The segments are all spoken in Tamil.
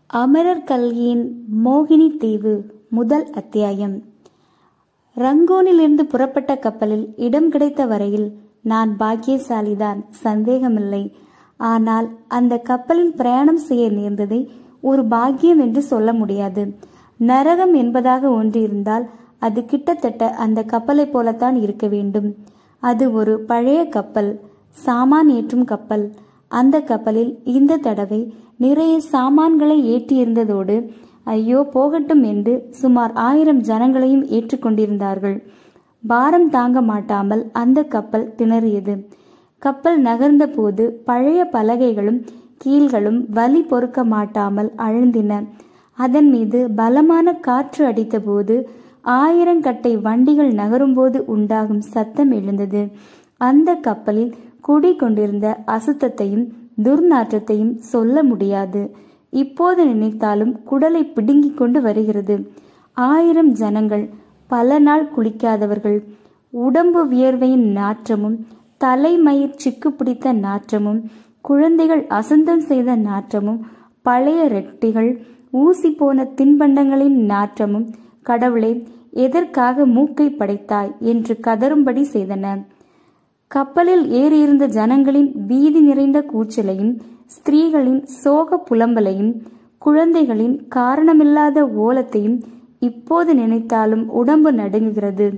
அமரர் கல்கியின் மோகினி தீவு முதல் அத்தியாயம் ரங்கூனிலிருந்து புறப்பட்ட கப்பலில் இடம் கிடைத்த வரையில் நான் பாக்கியசாலிதான் சந்தேகமில்லை ஆனால் அந்த கப்பலில் பிரயாணம் செய்ய நேர்ந்ததை ஒரு பாக்கியம் என்று சொல்ல முடியாது நரகம் என்பதாக ஒன்று இருந்தால் அது கிட்டத்தட்ட அந்த கப்பலைப் போலத்தான் இருக்க வேண்டும் அது ஒரு பழைய கப்பல் சாமான் ஏற்றும் கப்பல் அந்த கப்பலில் இந்த தடவை நிறைய சாமான்களை ஏற்றியிருந்ததோடு ஐயோ போகட்டும் என்று சுமார் ஆயிரம் ஜனங்களையும் ஏற்றுக்கொண்டிருந்தார்கள் பாரம் தாங்க மாட்டாமல் அந்த கப்பல் திணறியது கப்பல் நகர்ந்த போது பழைய பலகைகளும் கீழ்களும் வலி பொறுக்க மாட்டாமல் அழுந்தின அதன் மீது பலமான காற்று அடித்தபோது ஆயிரங்கட்டை வண்டிகள் நகரும்போது உண்டாகும் சத்தம் எழுந்தது அந்த கப்பலில் குடிக்கொண்டிருந்த அசுத்தத்தையும் துர்நாற்றத்தையும் சொல்ல முடியாது இப்போது நினைத்தாலும் குடலை பிடுங்கிக் கொண்டு வருகிறது ஆயிரம் ஜனங்கள் பல நாள் குளிக்காதவர்கள் உடம்பு வியர்வையின் நாற்றமும் தலைமயிர் சிக்கு பிடித்த நாற்றமும் குழந்தைகள் அசந்தம் செய்த நாற்றமும் பழைய ரெட்டிகள் ஊசி போன தின்பண்டங்களின் நாற்றமும் கடவுளே எதற்காக மூக்கை படைத்தாய் என்று கதறும்படி செய்தன கப்பலில் ஏறியிருந்த ஜனங்களின் பீதி நிறைந்த கூச்சலையும் ஸ்திரீகளின் சோக புலம்பலையும் குழந்தைகளின் காரணமில்லாத ஓலத்தையும் இப்போது நினைத்தாலும் உடம்பு நடுங்குகிறது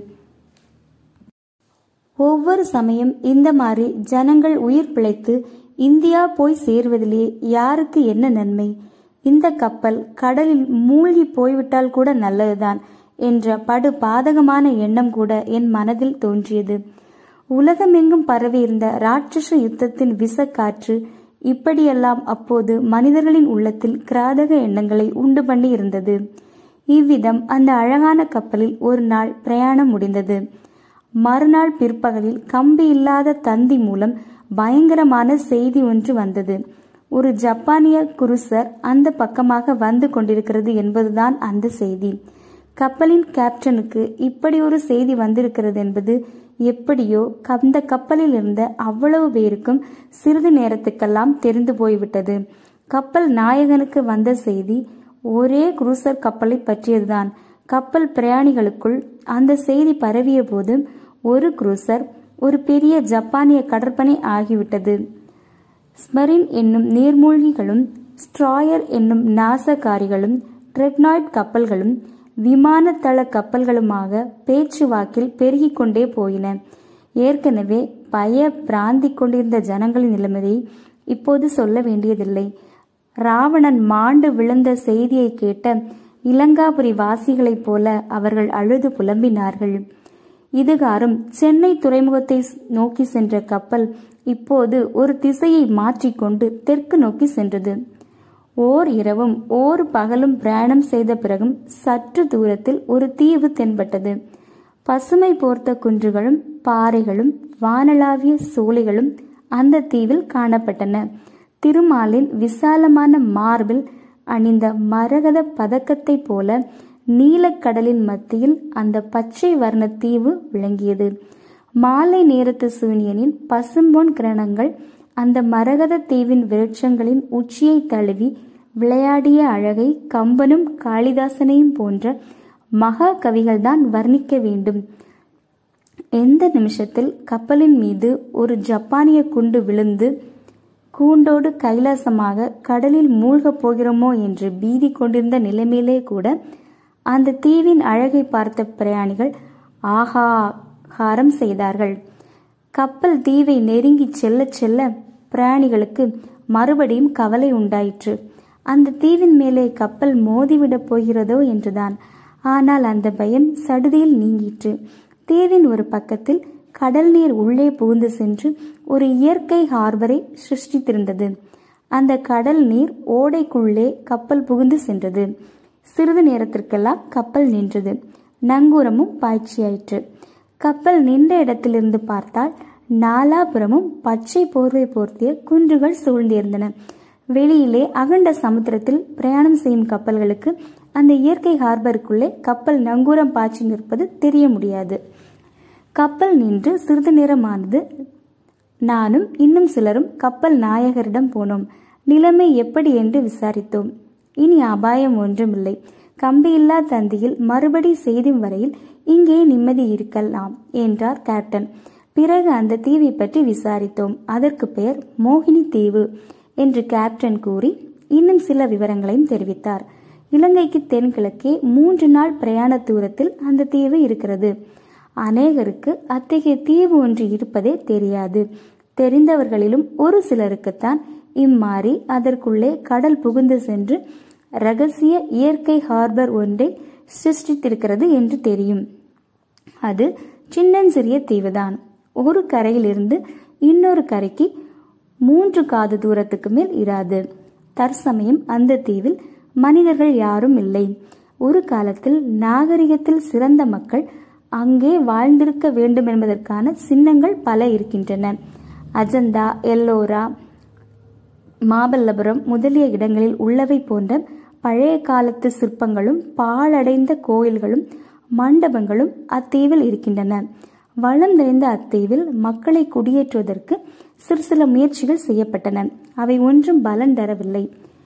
ஒவ்வொரு சமயம் இந்த மாதிரி ஜனங்கள் உயிர் பிழைத்து இந்தியா போய் சேர்வதிலே யாருக்கு என்ன நன்மை இந்த கப்பல் கடலில் மூழ்கி போய்விட்டால் கூட நல்லதுதான் என்ற படு பாதகமான எண்ணம் கூட என் மனதில் தோன்றியது உலகமெங்கும் பரவியிருந்த ராட்சச யுத்தத்தின் விசக்காற்று இப்படியெல்லாம் அப்போது மனிதர்களின் உள்ளத்தில் கிராதக எண்ணங்களை உண்டு பண்ணி இருந்தது இவ்விதம் அந்த அழகான கப்பலில் ஒரு நாள் பிரயாணம் முடிந்தது மறுநாள் பிற்பகலில் கம்பி இல்லாத தந்தி மூலம் பயங்கரமான செய்தி ஒன்று வந்தது ஒரு ஜப்பானிய குருசர் அந்த பக்கமாக வந்து கொண்டிருக்கிறது என்பதுதான் அந்த செய்தி கப்பலின் கேப்டனுக்கு இப்படி ஒரு செய்தி வந்திருக்கிறது என்பது எப்படியோ அந்த கப்பலில் இருந்த அவ்வளவு பேருக்கும் சிறிது நேரத்துக்கெல்லாம் தெரிந்து போய்விட்டது கப்பல் நாயகனுக்கு வந்த செய்தி ஒரே குரூசர் கப்பலை பற்றியதுதான் கப்பல் பிரயாணிகளுக்குள் அந்த செய்தி பரவிய போது ஒரு குரூசர் ஒரு பெரிய ஜப்பானிய கடற்பணி ஆகிவிட்டது ஸ்மரின் என்னும் நீர்மூழ்கிகளும் ஸ்ட்ராயர் என்னும் நாசகாரிகளும் ட்ரெட்னாய்ட் கப்பல்களும் விமானத்தள கப்பல்களுமாக பேச்சுவாக்கில் பெருகிக் கொண்டே போயின ஏற்கனவே பய பிராந்தி கொண்டிருந்த ஜனங்களின் நிலைமையை இப்போது சொல்ல வேண்டியதில்லை ராவணன் மாண்டு விழுந்த செய்தியை கேட்ட இலங்காபுரி வாசிகளைப் போல அவர்கள் அழுது புலம்பினார்கள் இதுகாரும் சென்னை துறைமுகத்தை நோக்கி சென்ற கப்பல் இப்போது ஒரு திசையை மாற்றிக்கொண்டு தெற்கு நோக்கி சென்றது ஓர் இரவும் ஓர் பகலும் பிரயாணம் செய்த பிறகும் சற்று தூரத்தில் ஒரு தீவு தென்பட்டது பசுமை போர்த்த குன்றுகளும் பாறைகளும் வானளாவிய சோலைகளும் அந்த தீவில் காணப்பட்டன திருமாலின் விசாலமான மார்பில் அணிந்த மரகத பதக்கத்தைப் போல நீலக்கடலின் மத்தியில் அந்த பச்சை வர்ண தீவு விளங்கியது மாலை நேரத்து சூனியனின் பசும்பொன் கிரணங்கள் அந்த மரகத தீவின் விருட்சங்களின் உச்சியை தழுவி விளையாடிய அழகை கம்பனும் காளிதாசனையும் போன்ற மகா கவிகள்தான் வர்ணிக்க வேண்டும் எந்த நிமிஷத்தில் கப்பலின் மீது ஒரு ஜப்பானிய குண்டு விழுந்து கூண்டோடு கைலாசமாக கடலில் மூழ்கப் போகிறோமோ என்று பீதி கொண்டிருந்த நிலைமையிலே கூட அந்த தீவின் அழகை பார்த்த பிரயாணிகள் ஆஹா ஹாரம் செய்தார்கள் கப்பல் தீவை நெருங்கி செல்ல செல்ல பிரயாணிகளுக்கு மறுபடியும் கவலை உண்டாயிற்று அந்த தீவின் மேலே கப்பல் மோதிவிடப் போகிறதோ என்றுதான் ஆனால் அந்த பயம் சடுதியில் நீங்கிற்று தீவின் ஒரு பக்கத்தில் கடல் நீர் உள்ளே புகுந்து சென்று ஒரு இயற்கை ஹார்பரை சிருஷ்டித்திருந்தது அந்த கடல் நீர் ஓடைக்குள்ளே கப்பல் புகுந்து சென்றது சிறிது நேரத்திற்கெல்லாம் கப்பல் நின்றது நங்கூரமும் பாய்ச்சியாயிற்று கப்பல் நின்ற இடத்திலிருந்து பார்த்தால் நாலாபுறமும் பச்சை போர்வை போர்த்திய குன்றுகள் சூழ்ந்திருந்தன வெளியிலே அகண்ட சமுத்திரத்தில் பிரயாணம் செய்யும் கப்பல்களுக்கு அந்த இயற்கை ஹார்பருக்குள்ளே கப்பல் நங்கூரம் பாய்ச்சி நிற்பது தெரிய முடியாது கப்பல் நின்று சிறிது நேரமானது நானும் இன்னும் சிலரும் கப்பல் நாயகரிடம் போனோம் நிலைமை எப்படி என்று விசாரித்தோம் இனி அபாயம் ஒன்றுமில்லை கம்பியில்லா தந்தியில் மறுபடி செய்தும் வரையில் இங்கே நிம்மதி இருக்கலாம் என்றார் கேப்டன் பிறகு அந்த தீவை பற்றி விசாரித்தோம் அதற்கு பெயர் மோகினி தீவு என்று கேப்டன் கூறி இன்னும் சில விவரங்களையும் தெரிவித்தார் இலங்கைக்கு தென்கிழக்கே மூன்று நாள் பிரயாண தூரத்தில் அந்த தீவு இருக்கிறது அநேகருக்கு அத்தகைய தீவு ஒன்று இருப்பதே தெரியாது தெரிந்தவர்களிலும் ஒரு சிலருக்குத்தான் இம்மாறி அதற்குள்ளே கடல் புகுந்து சென்று ரகசிய இயற்கை ஹார்பர் ஒன்றை சிருஷ்டித்திருக்கிறது என்று தெரியும் அது சின்னஞ்சிறிய தீவுதான் ஒரு கரையிலிருந்து இன்னொரு கரைக்கு மூன்று காது தூரத்துக்கு மேல் இராது தற்சமயம் அந்த தீவில் மனிதர்கள் யாரும் இல்லை ஒரு காலத்தில் நாகரிகத்தில் சிறந்த மக்கள் அங்கே வாழ்ந்திருக்க வேண்டும் என்பதற்கான சின்னங்கள் பல இருக்கின்றன அஜந்தா எல்லோரா மாமல்லபுரம் முதலிய இடங்களில் உள்ளவை போன்ற பழைய காலத்து சிற்பங்களும் பாழடைந்த கோயில்களும் மண்டபங்களும் அத்தீவில் இருக்கின்றன வளம் நிறைந்த அத்தீவில் மக்களை குடியேற்றுவதற்கு சிறு சில முயற்சிகள் செய்யப்பட்டன அவை ஒன்றும் பலன் தரவில்லை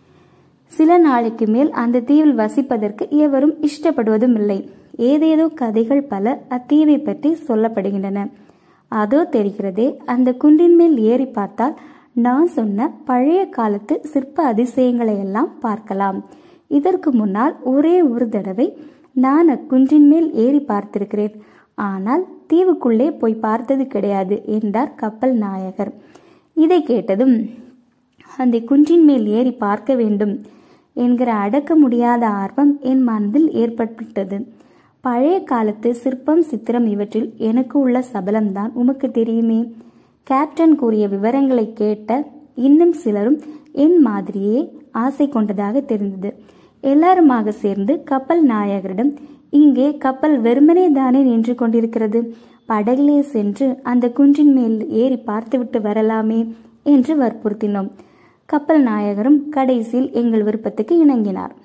சில நாளைக்கு மேல் அந்த தீவில் வசிப்பதற்கு எவரும் இஷ்டப்படுவதும் இல்லை ஏதேதோ கதைகள் பல அத்தீவை பற்றி சொல்லப்படுகின்றன அதோ தெரிகிறதே அந்த குன்றின் மேல் ஏறி பார்த்தால் நான் சொன்ன பழைய காலத்து சிற்ப அதிசயங்களை எல்லாம் பார்க்கலாம் இதற்கு முன்னால் ஒரே ஒரு தடவை நான் அக்குன்றின் மேல் ஏறி பார்த்திருக்கிறேன் ஆனால் தீவுக்குள்ளே போய் பார்த்தது கிடையாது என்றார் கப்பல் நாயகர் இதை கேட்டதும் அந்த குன்றின் மேல் ஏறி பார்க்க வேண்டும் என்கிற அடக்க முடியாத ஆர்வம் என் மனதில் ஏற்பட்டுவிட்டது பழைய காலத்து சிற்பம் சித்திரம் இவற்றில் எனக்கு உள்ள சபலம்தான் உமக்கு தெரியுமே கேப்டன் கூறிய விவரங்களை கேட்ட இன்னும் சிலரும் என் மாதிரியே ஆசை கொண்டதாக தெரிந்தது எல்லாருமாக சேர்ந்து கப்பல் நாயகரிடம் இங்கே கப்பல் வெறுமனே தானே நின்று கொண்டிருக்கிறது படகிலே சென்று அந்த குன்றின் மேல் ஏறி பார்த்துவிட்டு வரலாமே என்று வற்புறுத்தினோம் கப்பல் நாயகரும் கடைசியில் எங்கள் விருப்பத்துக்கு இணங்கினார்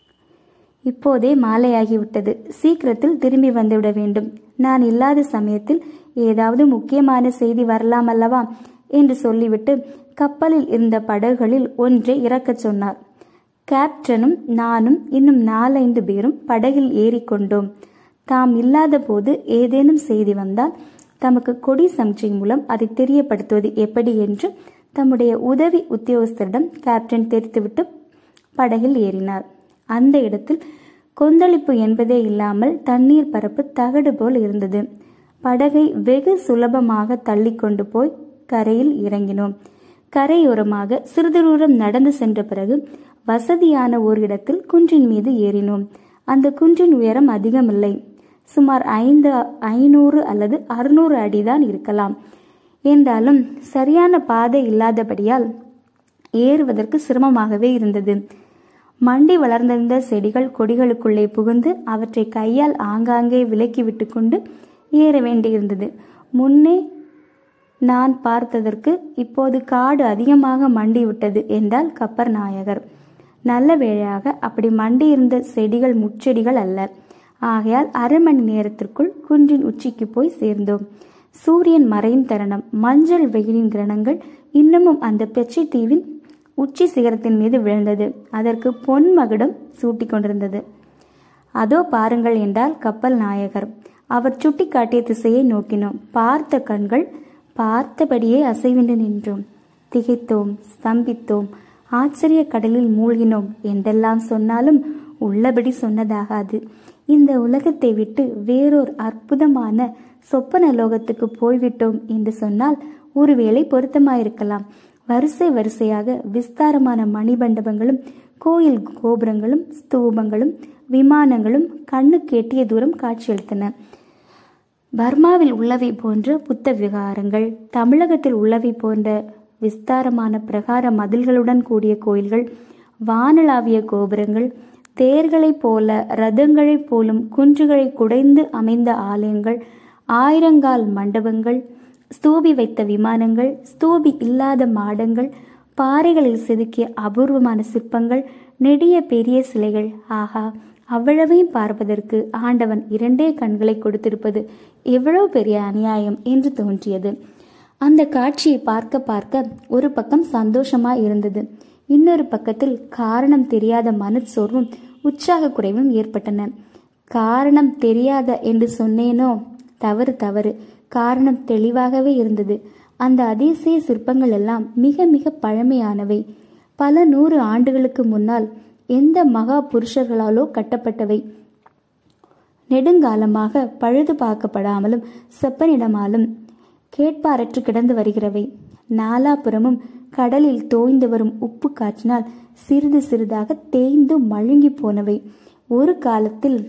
இப்போதே மாலையாகிவிட்டது சீக்கிரத்தில் திரும்பி வந்துவிட வேண்டும் நான் இல்லாத சமயத்தில் ஏதாவது முக்கியமான செய்தி வரலாம் அல்லவா என்று சொல்லிவிட்டு கப்பலில் இருந்த படகுகளில் ஒன்றை இறக்கச் சொன்னார் கேப்டனும் நானும் இன்னும் நாலைந்து பேரும் படகில் ஏறிக்கொண்டோம் தாம் இல்லாத போது ஏதேனும் செய்தி வந்தால் தமக்கு கொடி சம்சை மூலம் அதை தெரியப்படுத்துவது எப்படி என்று தம்முடைய உதவி உத்தியோகஸ்தரிடம் கேப்டன் தெரித்துவிட்டு படகில் ஏறினார் அந்த இடத்தில் கொந்தளிப்பு என்பதே இல்லாமல் தண்ணீர் பரப்பு தகடு போல் இருந்தது படகை வெகு சுலபமாக தள்ளி கொண்டு போய் கரையில் இறங்கினோம் கரையோரமாக சிறிது தூரம் நடந்து சென்ற பிறகு வசதியான ஒரு இடத்தில் குன்றின் மீது ஏறினோம் அந்த குன்றின் உயரம் அதிகமில்லை சுமார் ஐந்து ஐநூறு அல்லது அறுநூறு அடிதான் இருக்கலாம் என்றாலும் சரியான பாதை இல்லாதபடியால் ஏறுவதற்கு சிரமமாகவே இருந்தது மண்டி வளர்ந்திருந்த செடிகள் கொடிகளுக்குள்ளே புகுந்து அவற்றை கையால் ஆங்காங்கே விலக்கி விட்டு கொண்டு ஏற வேண்டியிருந்தது முன்னே நான் பார்த்ததற்கு இப்போது காடு அதிகமாக மண்டி விட்டது என்றால் கப்பர் நாயகர் நல்ல வேளையாக அப்படி மண்டி இருந்த செடிகள் முச்செடிகள் அல்ல ஆகையால் அரை மணி நேரத்திற்குள் குன்றின் உச்சிக்கு போய் சேர்ந்தோம் சூரியன் மறையும் தருணம் மஞ்சள் வெயிலின் கிரணங்கள் இன்னமும் அந்த பெச்சை தீவின் உச்சி சிகரத்தின் மீது விழுந்தது அதற்கு பொன் மகுடம் சூட்டி கொண்டிருந்தது அதோ பாருங்கள் என்றால் கப்பல் நாயகர் அவர் சுட்டி காட்டிய திசையை நோக்கினோம் பார்த்த கண்கள் பார்த்தபடியே அசைவின்றி நின்றோம் திகைத்தோம் ஸ்தம்பித்தோம் ஆச்சரிய கடலில் மூழ்கினோம் என்றெல்லாம் சொன்னாலும் உள்ளபடி சொன்னதாகாது இந்த உலகத்தை விட்டு வேறொரு அற்புதமான சொப்பன லோகத்துக்கு போய்விட்டோம் என்று சொன்னால் ஒருவேளை பொருத்தமாயிருக்கலாம் வரிசை வரிசையாக விஸ்தாரமான மணிமண்டபங்களும் கோயில் கோபுரங்களும் ஸ்தூபங்களும் விமானங்களும் கண்ணுக்கு எட்டிய தூரம் காட்சியளித்தன பர்மாவில் உள்ளவை போன்ற புத்த விகாரங்கள் தமிழகத்தில் உள்ளவை போன்ற விஸ்தாரமான பிரகார மதில்களுடன் கூடிய கோயில்கள் வானளாவிய கோபுரங்கள் தேர்களைப் போல ரதங்களைப் போலும் குன்றுகளை குடைந்து அமைந்த ஆலயங்கள் ஆயிரங்கால் மண்டபங்கள் ஸ்தூபி வைத்த விமானங்கள் ஸ்தூபி இல்லாத மாடங்கள் பாறைகளில் செதுக்கிய அபூர்வமான சிற்பங்கள் நெடிய பெரிய சிலைகள் ஆகா அவ்வளவையும் பார்ப்பதற்கு ஆண்டவன் இரண்டே கண்களை கொடுத்திருப்பது எவ்வளவு பெரிய அநியாயம் என்று தோன்றியது அந்த காட்சியை பார்க்க பார்க்க ஒரு பக்கம் சந்தோஷமா இருந்தது இன்னொரு பக்கத்தில் காரணம் தெரியாத மனச்சோர்வும் உற்சாக குறைவும் ஏற்பட்டன காரணம் தெரியாத என்று சொன்னேனோ தவறு தவறு காரணம் தெளிவாகவே இருந்தது அந்த அதிசய சிற்பங்கள் எல்லாம் மிக மிக பழமையானவை பல நூறு ஆண்டுகளுக்கு முன்னால் எந்த மகா புருஷர்களாலோ கட்டப்பட்டவை நெடுங்காலமாக பழுது பார்க்கப்படாமலும் செப்பனிடமாலும் கேட்பாரற்று கிடந்து வருகிறவை நாலாபுறமும் கடலில் தோய்ந்து வரும் உப்பு காற்றினால் சிறிது சிறிதாக தேய்ந்து மழுங்கி போனவை ஒரு காலத்தில்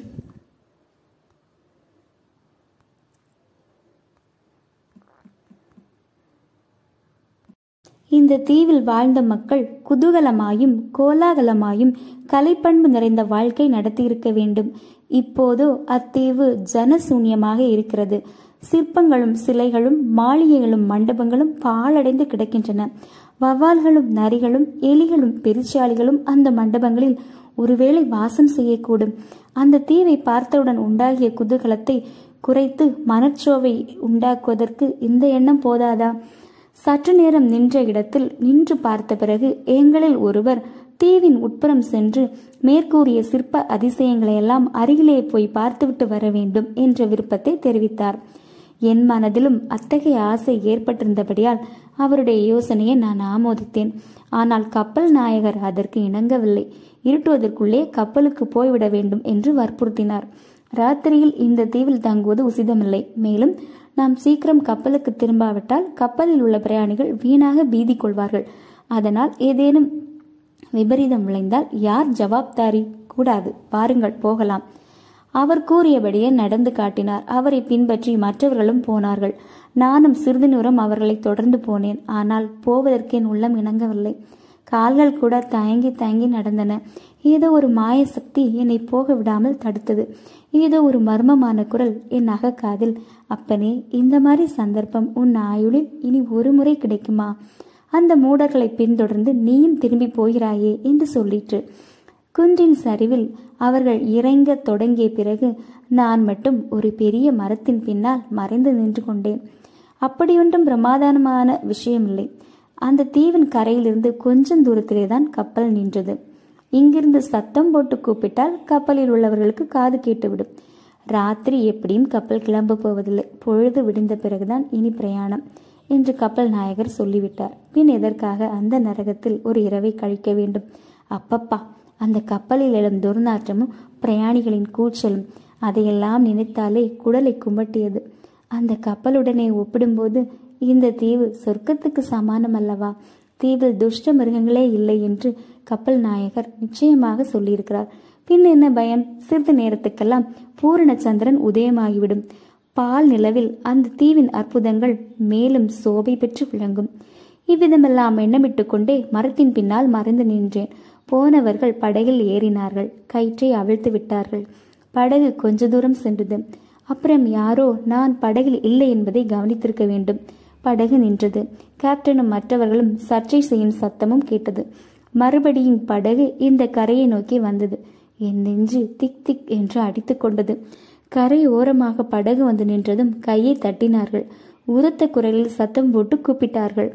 இந்த தீவில் வாழ்ந்த மக்கள் குதூகலமாயும் கோலாகலமாயும் கலைப்பண்பு நிறைந்த வாழ்க்கை நடத்தியிருக்க வேண்டும் இப்போதோ அத்தீவு ஜனசூன்யமாக இருக்கிறது சிற்பங்களும் சிலைகளும் மாளிகைகளும் மண்டபங்களும் பாழடைந்து கிடக்கின்றன வவ்வால்களும் நரிகளும் எலிகளும் பெருச்சாளிகளும் அந்த மண்டபங்களில் ஒருவேளை வாசம் செய்யக்கூடும் அந்த தீவை பார்த்தவுடன் உண்டாகிய குதூகலத்தை குறைத்து மனச்சோவை உண்டாக்குவதற்கு இந்த எண்ணம் போதாதா சற்று நேரம் நின்ற இடத்தில் நின்று பார்த்த பிறகு எங்களில் ஒருவர் தீவின் உட்புறம் சென்று மேற்கூறிய சிற்ப அதிசயங்களையெல்லாம் அருகிலே போய் பார்த்துவிட்டு வர வேண்டும் என்ற விருப்பத்தை தெரிவித்தார் என் மனதிலும் அத்தகைய ஆசை ஏற்பட்டிருந்தபடியால் அவருடைய யோசனையை நான் ஆமோதித்தேன் ஆனால் கப்பல் நாயகர் அதற்கு இணங்கவில்லை இருட்டுவதற்குள்ளே கப்பலுக்கு போய்விட வேண்டும் என்று வற்புறுத்தினார் ராத்திரியில் இந்த தீவில் தங்குவது உசிதமில்லை மேலும் நாம் சீக்கிரம் கப்பலுக்கு திரும்பாவிட்டால் கப்பலில் உள்ள பிரயாணிகள் வீணாக பீதி கொள்வார்கள் அதனால் ஏதேனும் விபரீதம் விளைந்தால் யார் ஜவாப்தாரி கூடாது பாருங்கள் போகலாம் அவர் கூறியபடியே நடந்து காட்டினார் அவரை பின்பற்றி மற்றவர்களும் போனார்கள் நானும் சிறிது நேரம் அவர்களை தொடர்ந்து போனேன் ஆனால் போவதற்கு என் உள்ளம் இணங்கவில்லை கால்கள் கூட தயங்கி தயங்கி நடந்தன ஏதோ ஒரு மாய சக்தி என்னை போக விடாமல் தடுத்தது ஏதோ ஒரு மர்மமான குரல் என் அகக்காதில் அப்பனே இந்த மாதிரி சந்தர்ப்பம் உன் ஆயுளில் இனி ஒரு முறை கிடைக்குமா அந்த மூடர்களை பின்தொடர்ந்து நீயும் திரும்பி போகிறாயே என்று சொல்லிற்று குன்றின் சரிவில் அவர்கள் இறங்க தொடங்கிய பிறகு நான் மட்டும் ஒரு பெரிய மரத்தின் பின்னால் மறைந்து நின்று கொண்டேன் அப்படியொன்றும் பிரமாதமான விஷயமில்லை அந்த தீவின் கரையிலிருந்து கொஞ்சம் தூரத்திலே தான் கப்பல் நின்றது இங்கிருந்து சத்தம் போட்டு கூப்பிட்டால் கப்பலில் உள்ளவர்களுக்கு காது கேட்டுவிடும் ராத்திரி எப்படியும் கப்பல் கிளம்ப போவதில்லை பொழுது விடிந்த பிறகுதான் இனி பிரயாணம் என்று கப்பல் நாயகர் சொல்லிவிட்டார் பின் எதற்காக அந்த நரகத்தில் ஒரு இரவை கழிக்க வேண்டும் அப்பப்பா அந்த கப்பலில் எழும் துர்நாற்றமும் பிரயாணிகளின் கூச்சலும் அதையெல்லாம் நினைத்தாலே குடலை குமட்டியது அந்த கப்பலுடனே ஒப்பிடும்போது இந்த தீவு சொர்க்கத்துக்கு சமானம் அல்லவா தீவில் துஷ்ட மிருகங்களே இல்லை என்று கப்பல் நாயகர் நிச்சயமாக சொல்லியிருக்கிறார் பின் என்ன பயம் சிறிது நேரத்துக்கெல்லாம் பூரண சந்திரன் உதயமாகிவிடும் பால் நிலவில் அந்த தீவின் அற்புதங்கள் மேலும் சோபை பெற்று விளங்கும் இவ்விதமெல்லாம் எண்ணமிட்டு கொண்டே மரத்தின் பின்னால் மறைந்து நின்றேன் போனவர்கள் படகில் ஏறினார்கள் கயிற்றை அவிழ்த்து விட்டார்கள் படகு கொஞ்ச தூரம் சென்றது அப்புறம் யாரோ நான் படகில் இல்லை என்பதை கவனித்திருக்க வேண்டும் படகு நின்றது கேப்டனும் மற்றவர்களும் சர்ச்சை செய்யும் சத்தமும் கேட்டது மறுபடியும் படகு இந்த கரையை நோக்கி வந்தது என் நெஞ்சு திக் திக் என்று அடித்து கொண்டது கரை ஓரமாக படகு வந்து நின்றதும் கையை தட்டினார்கள் உரத்த குரலில் சத்தம் போட்டு கூப்பிட்டார்கள்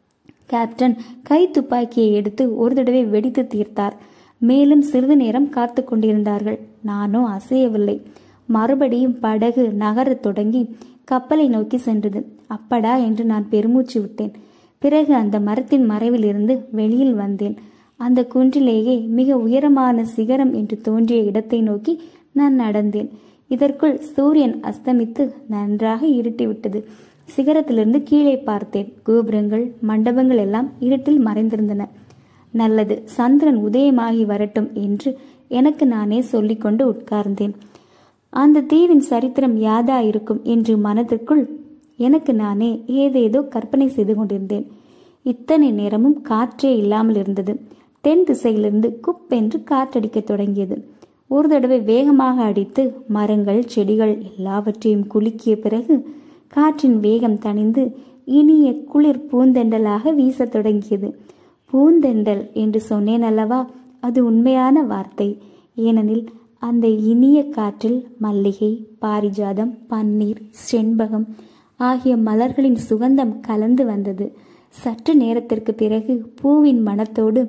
கேப்டன் கை துப்பாக்கியை எடுத்து ஒரு தடவை வெடித்து தீர்த்தார் மேலும் சிறிது நேரம் காத்து கொண்டிருந்தார்கள் நானோ அசையவில்லை மறுபடியும் படகு நகரத் தொடங்கி கப்பலை நோக்கி சென்றது அப்படா என்று நான் பெருமூச்சு விட்டேன் பிறகு அந்த மரத்தின் மறைவில் இருந்து வெளியில் வந்தேன் அந்த குன்றிலேயே மிக உயரமான சிகரம் என்று தோன்றிய இடத்தை நோக்கி நான் நடந்தேன் இதற்குள் சூரியன் அஸ்தமித்து நன்றாக இருட்டிவிட்டது சிகரத்திலிருந்து கீழே பார்த்தேன் கோபுரங்கள் மண்டபங்கள் எல்லாம் இருட்டில் மறைந்திருந்தன நல்லது சந்திரன் உதயமாகி வரட்டும் என்று எனக்கு நானே சொல்லிக்கொண்டு உட்கார்ந்தேன் அந்த தீவின் சரித்திரம் யாதா இருக்கும் என்று மனதிற்குள் எனக்கு நானே ஏதேதோ கற்பனை செய்து கொண்டிருந்தேன் இத்தனை நேரமும் காற்றே இல்லாமல் இருந்தது தென் திசையிலிருந்து குப்பென்று காற்றடிக்கத் தொடங்கியது ஒரு தடவை வேகமாக அடித்து மரங்கள் செடிகள் எல்லாவற்றையும் குலுக்கிய பிறகு காற்றின் வேகம் தணிந்து இனிய குளிர் பூந்தெண்டலாக வீசத் தொடங்கியது பூந்தெண்டல் என்று சொன்னேன் அல்லவா அது உண்மையான வார்த்தை ஏனெனில் அந்த இனிய காற்றில் மல்லிகை பாரிஜாதம் பன்னீர் செண்பகம் ஆகிய மலர்களின் சுகந்தம் கலந்து வந்தது சற்று நேரத்திற்கு பிறகு பூவின் மணத்தோடு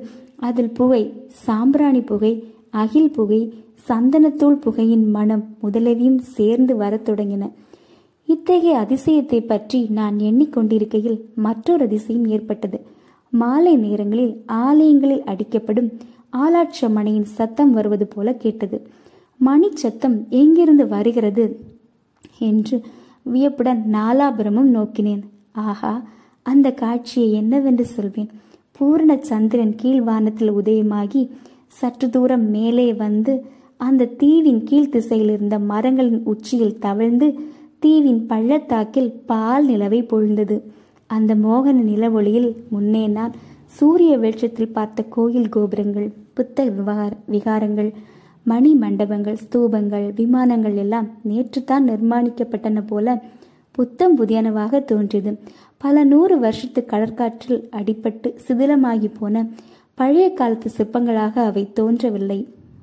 அதில் புகை சாம்பிராணி புகை அகில் புகை சந்தனத்தூள் புகையின் மனம் முதலவியும் சேர்ந்து வரத் தொடங்கின இத்தகைய அதிசயத்தை பற்றி நான் எண்ணிக்கொண்டிருக்கையில் மற்றொரு அதிசயம் ஏற்பட்டது மாலை நேரங்களில் ஆலயங்களில் அடிக்கப்படும் ஆலாட்ச மணியின் சத்தம் வருவது போல கேட்டது மணி சத்தம் எங்கிருந்து வருகிறது என்று வியப்புடன் நாலாபுரமும் நோக்கினேன் ஆஹா அந்த காட்சியை என்னவென்று சொல்வேன் பூரண சந்திரன் கீழ்வானத்தில் உதயமாகி சற்று தூரம் மேலே வந்து அந்த தீவின் கீழ் திசையில் இருந்த மரங்களின் உச்சியில் தவழ்ந்து தீவின் பள்ளத்தாக்கில் பால் நிலவை பொழிந்தது அந்த மோகன நிலவொளியில் முன்னே நான் சூரிய வெளிச்சத்தில் பார்த்த கோயில் கோபுரங்கள் புத்த விவகார விகாரங்கள் மணி மண்டபங்கள் ஸ்தூபங்கள் விமானங்கள் எல்லாம் நேற்றுத்தான் நிர்மாணிக்கப்பட்டன போல புத்தம் புதியனவாக தோன்றியது பல நூறு வருஷத்து கடற்காற்றில் அடிபட்டு சிதிலமாகி போன பழைய காலத்து சிற்பங்களாக அவை தோன்றவில்லை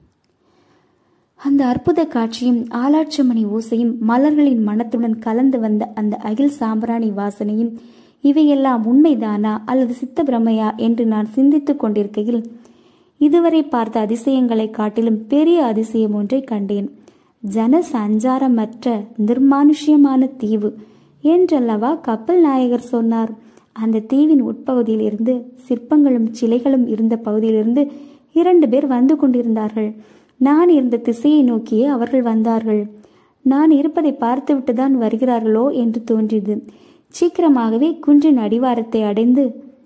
அந்த அற்புத காட்சியும் ஆலாட்சமணி ஓசையும் மலர்களின் மனத்துடன் கலந்து வந்த அந்த அகில் சாம்பிராணி வாசனையும் இவையெல்லாம் உண்மைதானா அல்லது சித்த பிரமையா என்று நான் சிந்தித்துக் கொண்டிருக்கையில் இதுவரை பார்த்த அதிசயங்களை காட்டிலும் பெரிய அதிசயம் ஒன்றை கண்டேன் ஜன சஞ்சாரமற்ற நிர்மானுஷ்யமான தீவு என்றல்லவா கப்பல் நாயகர் சொன்னார் அந்த தீவின் உட்பகுதியில் இருந்து சிற்பங்களும் சிலைகளும் இருந்த பகுதியிலிருந்து இரண்டு பேர் வந்து கொண்டிருந்தார்கள் நான் இருந்த திசையை நோக்கியே அவர்கள் வந்தார்கள் நான் இருப்பதை பார்த்துவிட்டுதான் வருகிறார்களோ என்று தோன்றியது சீக்கிரமாகவே குன்றின் அடிவாரத்தை அடைந்து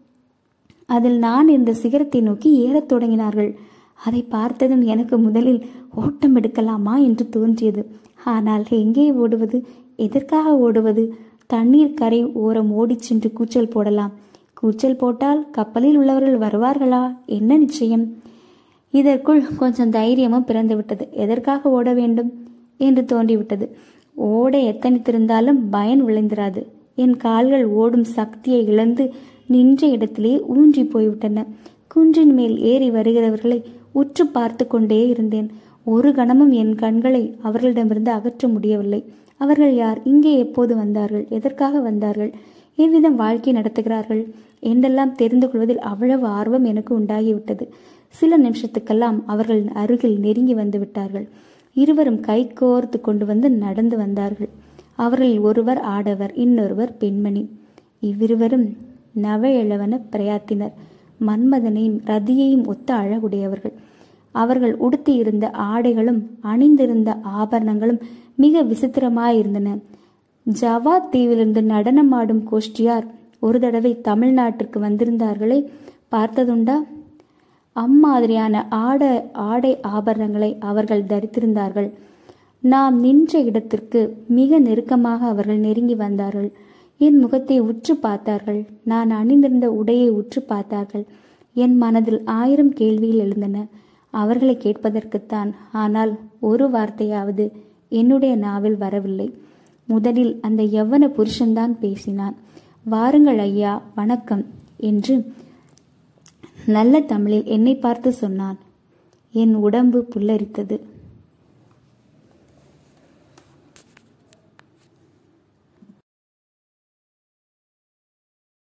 அதில் நான் இருந்த சிகரத்தை நோக்கி ஏறத் தொடங்கினார்கள் அதை பார்த்ததும் எனக்கு முதலில் ஓட்டம் எடுக்கலாமா என்று தோன்றியது ஆனால் எங்கே ஓடுவது எதற்காக ஓடுவது தண்ணீர் கரை ஓரம் ஓடிச் சென்று கூச்சல் போடலாம் கூச்சல் போட்டால் கப்பலில் உள்ளவர்கள் வருவார்களா என்ன நிச்சயம் இதற்குள் கொஞ்சம் தைரியமும் பிறந்துவிட்டது எதற்காக ஓட வேண்டும் என்று தோன்றிவிட்டது ஓட எத்தனித்திருந்தாலும் பயன் விளைந்திராது என் கால்கள் ஓடும் சக்தியை இழந்து நின்ற இடத்திலே ஊன்றி போய்விட்டன குன்றின் மேல் ஏறி வருகிறவர்களை உற்று பார்த்து கொண்டே இருந்தேன் ஒரு கணமும் என் கண்களை அவர்களிடமிருந்து அகற்ற முடியவில்லை அவர்கள் யார் இங்கே எப்போது வந்தார்கள் எதற்காக வந்தார்கள் எவ்விதம் வாழ்க்கை நடத்துகிறார்கள் என்றெல்லாம் தெரிந்து கொள்வதில் அவ்வளவு ஆர்வம் எனக்கு உண்டாகிவிட்டது சில நிமிஷத்துக்கெல்லாம் அவர்கள் அருகில் நெருங்கி வந்து விட்டார்கள் இருவரும் கை கோர்த்து கொண்டு வந்து நடந்து வந்தார்கள் அவர்களில் ஒருவர் ஆடவர் இன்னொருவர் பெண்மணி இவ்விருவரும் நவ இளவன பிரயாத்தினர் மன்மதனையும் ரதியையும் ஒத்த அழகுடையவர்கள் அவர்கள் உடுத்தியிருந்த ஆடைகளும் அணிந்திருந்த ஆபரணங்களும் மிக விசித்திரமாயிருந்தன ஜவா தீவிலிருந்து நடனமாடும் கோஷ்டியார் ஒரு தடவை தமிழ்நாட்டிற்கு வந்திருந்தார்களே பார்த்ததுண்டா அம்மாதிரியான ஆட ஆடை ஆபரணங்களை அவர்கள் தரித்திருந்தார்கள் நாம் நின்ற இடத்திற்கு மிக நெருக்கமாக அவர்கள் நெருங்கி வந்தார்கள் என் முகத்தை உற்று பார்த்தார்கள் நான் அணிந்திருந்த உடையை உற்று பார்த்தார்கள் என் மனதில் ஆயிரம் கேள்விகள் எழுந்தன அவர்களை கேட்பதற்குத்தான் ஆனால் ஒரு வார்த்தையாவது என்னுடைய நாவில் வரவில்லை முதலில் அந்த யவ்வன புருஷன்தான் பேசினான் வாருங்கள் ஐயா வணக்கம் என்று நல்ல தமிழில் என்னை பார்த்து சொன்னான் என் உடம்பு புல்லரித்தது